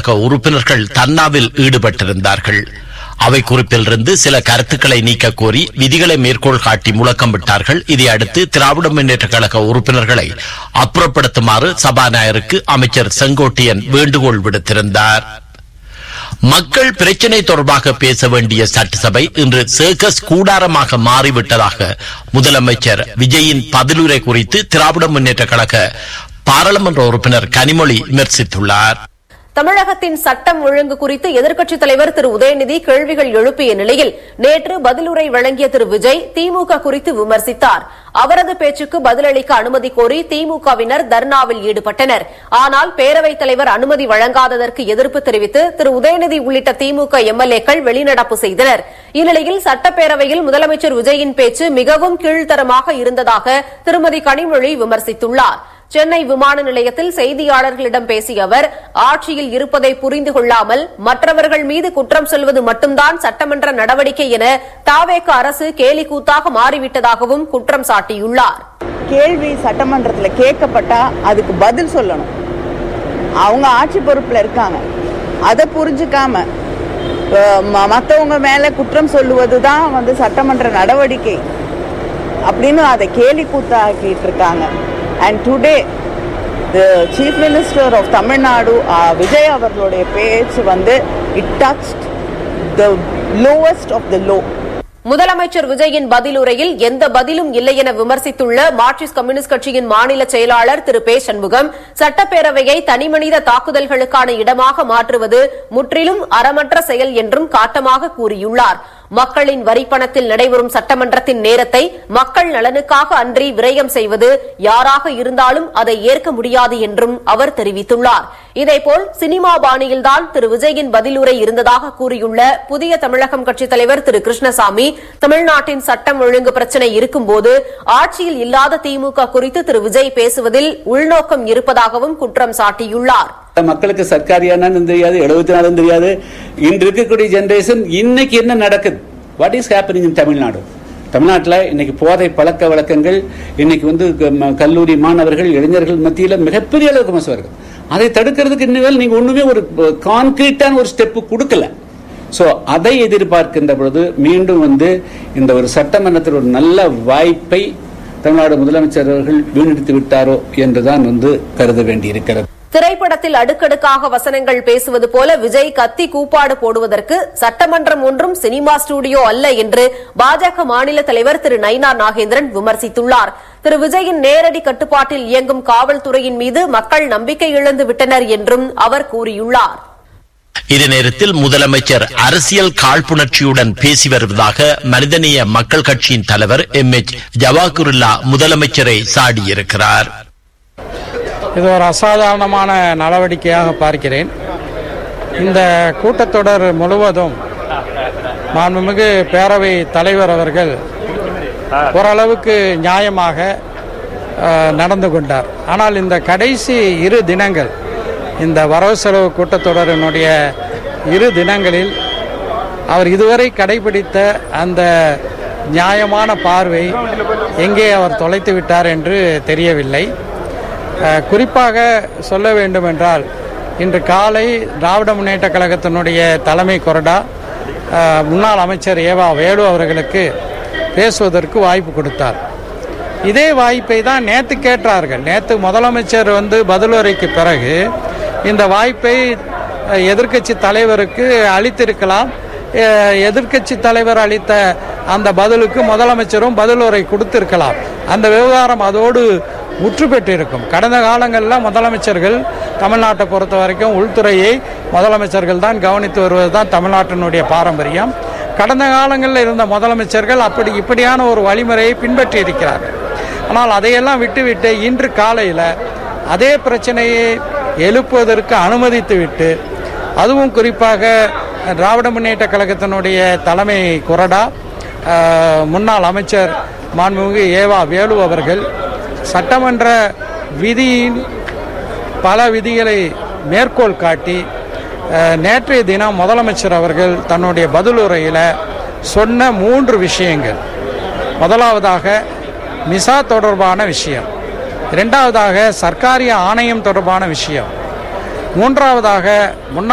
கழக உறுப்பினர்கள் தன்னாவில் ஈடுபட்டிருந்தார்கள் அவை குறிப்பிலிருந்து சில கருத்துக்களை நீக்க கோரி விதிகளை மேற்கோள் காட்டி முழக்கம் விட்டார்கள் இதையடுத்து திராவிட முன்னேற்ற கழக உறுப்பினர்களை அப்புறப்படுத்துமாறு சபாநாயகருக்கு அமைச்சர் செங்கோட்டையன் வேண்டுகோள் விடுத்திருந்தார் மக்கள் பிரச்சினை தொடர்பாக பேச வேண்டிய சட்டசபை இன்று சர்க்கஸ் கூடாரமாக மாறிவிட்டதாக முதலமைச்சர் விஜயின் பதிலுரை குறித்து திராவிட முன்னேற்ற கழக பாராளுமன்ற உறுப்பினர் கனிமொழி விமர்சித்துள்ளார் தமிழகத்தின் சட்டம் ஒழுங்கு குறித்து எதிர்க்கட்சித் தலைவர் திரு உதயநிதி கேள்விகள் எழுப்பிய நிலையில் நேற்று பதிலுரை வழங்கிய திரு விஜய் திமுக குறித்து விமர்சித்தார் அவரது பேச்சுக்கு பதிலளிக்க அனுமதி கோரி திமுகவினர் தர்ணாவில் ஈடுபட்டனர் ஆனால் பேரவைத் தலைவர் அனுமதி வழங்காததற்கு எதிர்ப்பு தெரிவித்து திரு உதயநிதி உள்ளிட்ட திமுக எம்எல்ஏக்கள் வெளிநடப்பு செய்தனர் இந்நிலையில் சட்டப்பேரவையில் முதலமைச்சர் விஜயின் பேச்சு மிகவும் கீழ்த்தரமாக இருந்ததாக திருமதி கனிமொழி விமர்சித்துள்ளார் சென்னை விமான நிலையத்தில் செய்தியாளர்களிடம் பேசிய அவர் ஆட்சியில் இருப்பதை புரிந்து கொள்ளாமல் மற்றவர்கள் மீது குற்றம் சொல்வது மட்டும்தான் சட்டமன்ற நடவடிக்கை என தாவேக அரசு கேலிக்கூத்தாக மாறிவிட்டதாகவும் குற்றம் சாட்டியுள்ளார் கேள்வி சட்டமன்றத்தில் கேட்கப்பட்டா அதுக்கு பதில் சொல்லணும் அவங்க ஆட்சி பொறுப்பில் இருக்காங்க அதை புரிஞ்சுக்காம மற்றவங்க மேலே குற்றம் சொல்லுவது தான் வந்து சட்டமன்ற நடவடிக்கை அப்படின்னு அதை கேலி கூத்தாக்கிட்டு இருக்காங்க and today the chief minister of Tamil Nadu Vijay அவர்களுடைய பேச்சு வந்து it touch the lowest of the low முதலமைச்சர் விஜயின் பதிலுரையில் எந்த பதிலும் இல்லை என விமர்சித்துள்ள மார்க்சிஸ்ட் கம்யூனிஸ்ட் கட்சியின் மாநில செயலாளர் திரு பே சண்முகம் சட்டப்பேரவையை தனிமனித தாக்குதல்களுக்கான இடமாக மாற்றுவது முற்றிலும் அறமற்ற செயல் என்றும் காட்டமாக கூறியுள்ளார் மக்களின் வரிப்பணத்தில் நடைபெறும் சட்டமன்றத்தின் நேரத்தை மக்கள் நலனுக்காக அன்றி விரயம் செய்வது யாராக இருந்தாலும் அதை ஏற்க முடியாது என்றும் அவர் தெரிவித்துள்ளார் இதேபோல் சினிமா பாணியில்தான் திரு விஜயின் பதிலுரை இருந்ததாக கூறியுள்ள புதிய தமிழகம் கட்சித் தலைவர் திரு கிருஷ்ணசாமி தமிழ்நாட்டின் சட்டம் ஒழுங்கு பிரச்சினை இருக்கும்போது ஆட்சியில் இல்லாத திமுக குறித்து திரு விஜய் பேசுவதில் உள்நோக்கம் இருப்பதாகவும் குற்றம் சாட்டியுள்ளார் மக்களுக்கு சர்க்காரியானு தெரியாது எழுபத்தி நாலும் தெரியாது இன்று இருக்கக்கூடிய ஜெனரேஷன் இன்னைக்கு என்ன நடக்குது what is happening in Tamil Nadu தமிழ்நாட்டில் இன்னைக்கு போதை பழக்க வழக்கங்கள் இன்னைக்கு வந்து கல்லூரி மாணவர்கள் இளைஞர்கள் மத்தியில் மிகப்பெரிய அளவுக்கு மோசம் அதை தடுக்கிறதுக்கு இன்னும் நீங்க ஒண்ணுமே ஒரு கான்கிரீட்டான ஒரு ஸ்டெப் கொடுக்கல ஸோ அதை எதிர்பார்க்கின்ற பொழுது மீண்டும் வந்து இந்த ஒரு சட்டமன்றத்தில் ஒரு நல்ல வாய்ப்பை தமிழ்நாடு முதலமைச்சர் அவர்கள் வீணடித்து விட்டாரோ என்றுதான் வந்து கருத வேண்டியிருக்கிறது திரைப்படத்தில் அடுக்கடுக்காக வசனங்கள் பேசுவது போல விஜய் கத்தி கூப்பாடு போடுவதற்கு சட்டமன்றம் ஒன்றும் சினிமா ஸ்டுடியோ அல்ல என்று பாஜக மாநில தலைவர் திரு நைனா நாகேந்திரன் விமர்சித்துள்ளார் திரு விஜயின் நேரடி கட்டுப்பாட்டில் இயங்கும் காவல்துறையின் மீது மக்கள் நம்பிக்கை இழந்து விட்டனர் என்றும் அவர் கூறியுள்ளார் இதே நேரத்தில் முதலமைச்சர் அரசியல் காழ்ப்புணர்ச்சியுடன் பேசி வருவதாக மனிதநேய மக்கள் கட்சியின் தலைவர் எம் எச் ஜவாகுருல்லா முதலமைச்சரை சாடியிருக்கிறார் இது ஒரு அசாதாரணமான நடவடிக்கையாக பார்க்கிறேன் இந்த கூட்டத்தொடர் முழுவதும் மாண்புமிகு பேரவை தலைவர் அவர்கள் ஓரளவுக்கு நியாயமாக நடந்து கொண்டார் ஆனால் இந்த கடைசி இரு தினங்கள் இந்த வரவு செலவு கூட்டத்தொடரினுடைய இரு தினங்களில் அவர் இதுவரை கடைபிடித்த அந்த நியாயமான பார்வை எங்கே அவர் தொலைத்து விட்டார் என்று தெரியவில்லை குறிப்பாக சொல்ல வேண்டும் என்றால் இன்று காலை திராவிட முன்னேற்ற கழகத்தினுடைய தலைமை கொறடா முன்னாள் அமைச்சர் ஏவா வேலு அவர்களுக்கு பேசுவதற்கு வாய்ப்பு கொடுத்தார் இதே வாய்ப்பை தான் நேற்று கேட்டார்கள் நேற்று முதலமைச்சர் வந்து பதிலுரைக்கு பிறகு இந்த வாய்ப்பை எதிர்க்கட்சி தலைவருக்கு அளித்திருக்கலாம் எதிர்க்கட்சி தலைவர் அளித்த அந்த பதிலுக்கு முதலமைச்சரும் பதிலுரை கொடுத்திருக்கலாம் அந்த விவகாரம் அதோடு முற்று பெற்றிருக்கும் கடந்த காலங்களில் முதலமைச்சர்கள் தமிழ்நாட்டை பொறுத்த வரைக்கும் உள்துறையை முதலமைச்சர்கள் தான் கவனித்து வருவது தான் தமிழ்நாட்டினுடைய பாரம்பரியம் கடந்த காலங்களில் இருந்த முதலமைச்சர்கள் அப்படி இப்படியான ஒரு வழிமுறையை பின்பற்றி இருக்கிறார்கள் ஆனால் அதையெல்லாம் விட்டுவிட்டு இன்று காலையில் அதே பிரச்சனையை எழுப்புவதற்கு அனுமதித்து விட்டு அதுவும் குறிப்பாக திராவிட முன்னேற்ற கழகத்தினுடைய தலைமை கொறடா முன்னாள் அமைச்சர் மாண்புமிகு ஏவா வேலு அவர்கள் சட்டமன்ற விதியின் பல விதிகளை மேற்கோள் காட்டி நேற்றைய தினம் முதலமைச்சர் அவர்கள் தன்னுடைய பதிலுரையில் சொன்ன மூன்று விஷயங்கள் முதலாவதாக மிசா தொடர்பான விஷயம் இரண்டாவதாக சர்க்காரிய ஆணையம் தொடர்பான விஷயம் மூன்றாவதாக முன்னாள்